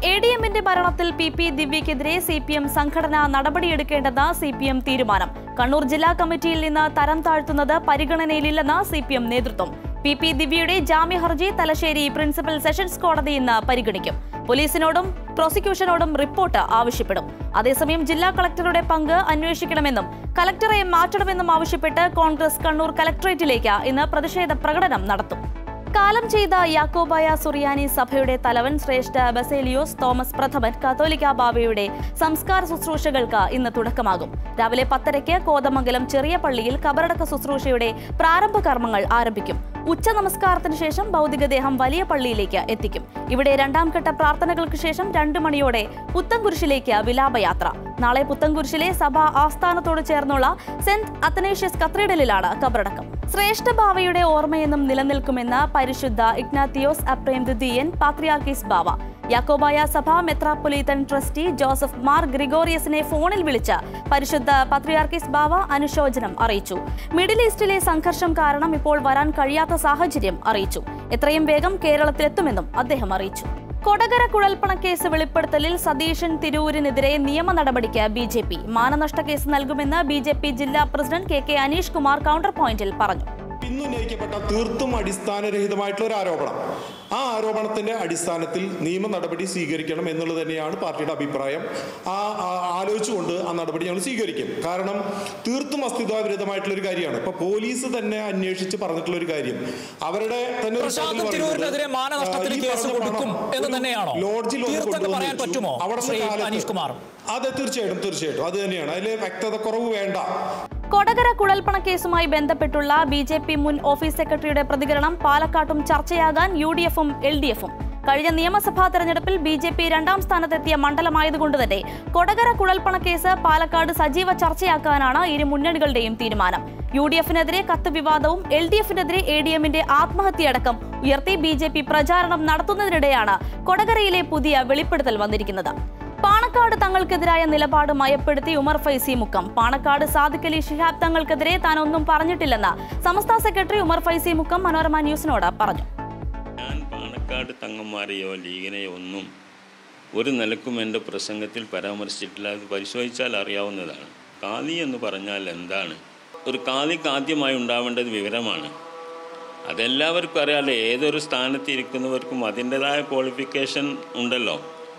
A D എമ്മിന്റെ ഭരണത്തിൽ P P ദിവ്യക്കെതിരെ സി പി എം സംഘടന നടപടിയെടുക്കേണ്ടെന്ന് സി പി എം തീരുമാനം കണ്ണൂർ ജില്ലാ കമ്മിറ്റിയിൽ നിന്ന് തരം താഴ്ത്തുന്നത് പരിഗണനയിലില്ലെന്ന് സി പി എം നേതൃത്വം പി പി ദിവ്യയുടെ ജാമ്യ ഹർജി തലശ്ശേരി പ്രിൻസിപ്പൽ സെഷൻസ് കോടതി ഇന്ന് പരിഗണിക്കും പോലീസിനോടും പ്രോസിക്യൂഷനോടും റിപ്പോർട്ട് ആവശ്യപ്പെടും അതേസമയം ജില്ലാ കളക്ടറുടെ പങ്ക് അന്വേഷിക്കണമെന്നും കലക്ടറെ മാറ്റണമെന്നും ആവശ്യപ്പെട്ട് കോൺഗ്രസ് കണ്ണൂർ കലക്ടറേറ്റിലേക്ക് ഇന്ന് പ്രതിഷേധ പ്രകടനം നടത്തും കാലം ചെയ്ത യാക്കോബായ സുറിയാനി സഭയുടെ തലവൻ ശ്രേഷ്ഠ ബസേലിയോസ് തോമസ് പ്രഥമൻ കത്തോലിക്ക ബാബയുടെ സംസ്കാര ശുശ്രൂഷകൾക്ക് ഇന്ന് തുടക്കമാകും രാവിലെ പത്തരയ്ക്ക് കോതമംഗലം ചെറിയ പള്ളിയിൽ കബറടക്ക ശുശ്രൂഷയുടെ പ്രാരംഭ കർമ്മങ്ങൾ ആരംഭിക്കും ഉച്ച നമസ്കാരത്തിന് ശേഷം ഭൗതികദേഹം വലിയ പള്ളിയിലേക്ക് എത്തിക്കും ഇവിടെ രണ്ടാം ഘട്ട പ്രാർത്ഥനകൾക്ക് ശേഷം രണ്ടു മണിയോടെ പുത്തൻകുരിശിലേക്ക് വിലാപയാത്ര നാളെ പുത്തൻകുരിശിലെ സഭാ ആസ്ഥാനത്തോട് ചേർന്നുള്ള സെന്റ് അത്തനേഷ്യസ് കത്തീഡ്രലിലാണ് കബറടക്കം ശ്രേഷ്ഠ ഭാവയുടെ ഓർമ്മയെന്നും നിലനിൽക്കുമെന്ന് പരിശുദ്ധ ഇഗ്നാത്തിയോസ് അപ്രേം ദ്വിതീയൻ പാത്രിയാർക്കീസ് ബാവ യാക്കോബായ സഭ മെത്രാപ്പൊലീത്തൻ ട്രസ്റ്റി ജോസഫ് മാർ ഗ്രിഗോറിയസിനെ ഫോണിൽ വിളിച്ച് പരിശുദ്ധ പത്രിയാർക്കിസ് ബാവ അനുശോചനം അറിയിച്ചു മിഡിൽ ഈസ്റ്റിലെ സംഘർഷം കാരണം ഇപ്പോൾ വരാൻ കഴിയാത്ത സാഹചര്യം അറിയിച്ചു എത്രയും വേഗം കേരളത്തിലെത്തുമെന്നും അദ്ദേഹം അറിയിച്ചു കൊടകര കുഴൽപ്പണക്കേസ് വെളിപ്പെടുത്തലിൽ സതീശൻ തിരൂരിനെതിരെ നിയമ നടപടിക്ക് ബി ജെ പി മാനനഷ്ട കേസ് നൽകുമെന്ന് ബി ജെ പി ജില്ലാ president K K Aneesh Kumar counter പോയിന്റിൽ പറഞ്ഞു പിന്നുന്നയിക്കപ്പെട്ട തീർത്തും അടിസ്ഥാനരഹിതമായിട്ടുള്ള ഒരു ആരോപണം ആ ആരോപണത്തിന്റെ അടിസ്ഥാനത്തിൽ നിയമ നടപടി സ്വീകരിക്കണം എന്നുള്ളത് തന്നെയാണ് പാർട്ടിയുടെ അഭിപ്രായം ആ ആ- ആലോചിച്ചുകൊണ്ട് ആ നടപടി ഞങ്ങൾ സ്വീകരിക്കും കാരണം തീർത്തും അസ്തിത്വവിരുദ്ധമായിട്ടുള്ള ഒരു കാര്യമാണ് ഇപ്പൊ പോലീസ് തന്നെ അന്വേഷിച്ച് പറഞ്ഞിട്ടുള്ള ഒരു കാര്യം അവരുടെ തന്നെ ഒരു പ്രശാന്ത് കത്തിൽ തിരൂരിനെതിരെ പറയുന്നത്, മാനനഷ്ടത്തിന് ആ, ഈ കേസ് പറഞ്ഞ കൊടുക്കും പണം എന്ന് ഒരു തന്നെയാണോ? ലോഡ്ജിൽ ഒന്ന് തീർത്തെന്ന് കൊണ്ടുവന്ന് പറയാൻ വെച്ചു. പറ്റുമോ? അവിടുത്തെ ശ്രീ കാലത്ത് അനീഷ് കുമാർ? അതെ തീർച്ചയായിട്ടും തീർച്ചയായിട്ടും അത് തന്നെയാണ് അതിൽ വ്യക്തത കുറവ് വേണ്ട കൊടകര കുഴൽപ്പണ കേസുമായി ബന്ധപ്പെട്ടുള്ള ബി ജെ പി മുൻ ഓഫീസ് സെക്രട്ടറിയുടെ പ്രതികരണം പാലക്കാട്ടും ചർച്ചയാകാൻ യു ഡി എഫും എൽ ഡി എഫും കഴിഞ്ഞ നിയമസഭാ തെരഞ്ഞെടുപ്പിൽ ബി ജെ പി രണ്ടാം സ്ഥാനത്തെത്തിയ മണ്ഡലമായതുകൊണ്ട് തന്നെ കൊടകര കുഴൽപ്പണ കേസ് പാലക്കാട് സജീവ ചർച്ചയാക്കാനാണ് ഇരു മുന്നണികളുടെയും തീരുമാനം യു ഡി എഫിനെതിരെ കത്ത് വിവാദവും എൽ ഡി എഫിനെതിരെ എ ഡി എമ്മിന്റെ ആത്മഹത്യയടക്കം ഉയർത്തി ബി ജെ പി പ്രചാരണം നടത്തുന്നതിനിടെയാണ് കൊടകരയിലെ പുതിയ വെളിപ്പെടുത്തൽ വന്നിരിക്കുന്നത് പാണക്കാട് തങ്ങൾക്കെതിരായ നിലപാട് മയപ്പെടുത്തി ഉമർ ഫൈസി മുക്കം പാണക്കാട് സാദിഖ് അലി ശിഹാബ് തങ്ങൾക്കെതിരെ താൻ ഒന്നും പറഞ്ഞിട്ടില്ലെന്ന് സമസ്ത സെക്രട്ടറി ഉമർ ഫൈസി മുക്കം മനോരമ ന്യൂസിനോട് പറഞ്ഞു ഞാൻ പാണക്കാട് തങ്ങന്മാരെയോ ലീഗിനെയോ ഒന്നും ഒരു നിലക്കും എൻ്റെ പ്രസംഗത്തിൽ പരാമർശിച്ചിട്ടില്ല അത് പരിശോധിച്ചാൽ അറിയാവുന്നതാണ് കാലി എന്ന് പറഞ്ഞാൽ എന്താണ് ഒരു കാലിക്ക് ആദ്യമായി ഉണ്ടാവേണ്ടത് വിവരമാണ് അതെല്ലാവർക്കും അറിയാമല്ലോ ഏതൊരു സ്ഥാനത്ത് ഇരിക്കുന്നവർക്കും അതിൻ്റെതായ ക്വാളിഫിക്കേഷൻ ഉണ്ടല്ലോ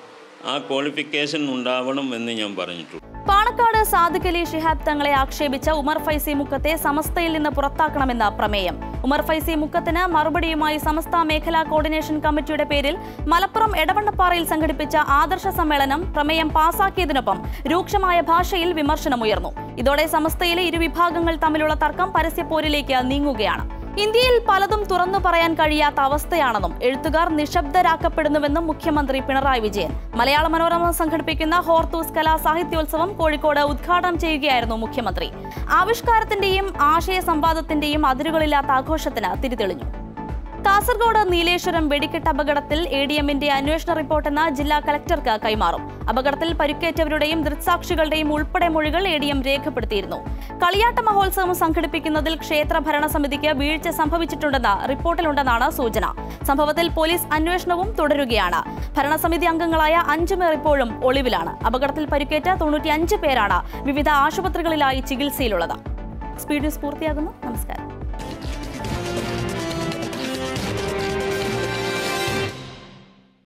ആ ക്വാളിഫിക്കേഷൻ ഉണ്ടാവണം എന്ന് ഞാൻ പറഞ്ഞിട്ടുണ്ട് പാണക്കാട് സാദിഖ് അലി ഷിഹാബ് തങ്ങളെ ആക്ഷേപിച്ച ഉമർ ഫൈസി മുക്കത്തെ സമസ്തയിൽ നിന്ന് പുറത്താക്കണമെന്ന പ്രമേയം ഉമർ ഫൈസി മുക്കത്തിന് മറുപടിയുമായി സമസ്ത മേഖലാ കോർഡിനേഷൻ കമ്മിറ്റിയുടെ പേരിൽ മലപ്പുറം എടവണ്ണപ്പാറയിൽ സംഘടിപ്പിച്ച ആദർശ സമ്മേളനം പ്രമേയം പാസാക്കിയതിനൊപ്പം രൂക്ഷമായ ഭാഷയിൽ വിമർശനമുയർന്നു ഇതോടെ സമസ്തയിലെ ഇരുവിഭാഗങ്ങൾ തമ്മിലുള്ള തർക്കം പരസ്യപ്പോരിലേക്ക് നീങ്ങുകയാണ് ഇന്ത്യയിൽ പലതും തുറന്നു പറയാൻ കഴിയാത്ത അവസ്ഥയാണെന്നും എഴുത്തുകാർ നിശബ്ദരാക്കപ്പെടുന്നുവെന്നും മുഖ്യമന്ത്രി പിണറായി വിജയൻ മലയാള മനോരമ സംഘടിപ്പിക്കുന്ന ഹോർത്തൂസ് കലാ സാഹിത്യോത്സവം കോഴിക്കോട് ഉദ്ഘാടനം ചെയ്യുകയായിരുന്നു മുഖ്യമന്ത്രി ആവിഷ്കാരത്തിന്റെയും ആശയ സംവാദത്തിന്റെയും അതിരുകളില്ലാത്ത ആഘോഷത്തിന് തിരിതെളിഞ്ഞു കാസർഗോഡ് നീലേശ്വരം വെടിക്കെട്ട് അപകടത്തിൽ എ ഡി എമ്മിന്റെ അന്വേഷണ റിപ്പോർട്ട് ഇന്ന് ജില്ലാ കലക്ടർക്ക് കൈമാറും അപകടത്തിൽ പരിക്കേറ്റവരുടെയും ദൃക്സാക്ഷികളുടെയും ഉൾപ്പെടെ മൊഴികൾ എ ഡി എം രേഖപ്പെടുത്തിയിരുന്നു കളിയാട്ട മഹോത്സവം സംഘടിപ്പിക്കുന്നതിൽ ക്ഷേത്ര ഭരണസമിതിക്ക് വീഴ്ച സംഭവിച്ചിട്ടുണ്ടെന്ന് റിപ്പോർട്ടിലുണ്ടെന്നാണ് സൂചന സംഭവത്തിൽ പോലീസ് അന്വേഷണവും തുടരുകയാണ് ഭരണസമിതി അംഗങ്ങളായ അഞ്ചു പേർ ഇപ്പോഴും ഒളിവിലാണ് അപകടത്തിൽ പരിക്കേറ്റ തൊണ്ണൂറ്റിയഞ്ച് പേരാണ് വിവിധ ആശുപത്രികളിലായി ചികിത്സയിലുള്ളത് സ്പീഡ് ന്യൂസ് പൂർത്തിയാകുന്നു നമസ്കാരം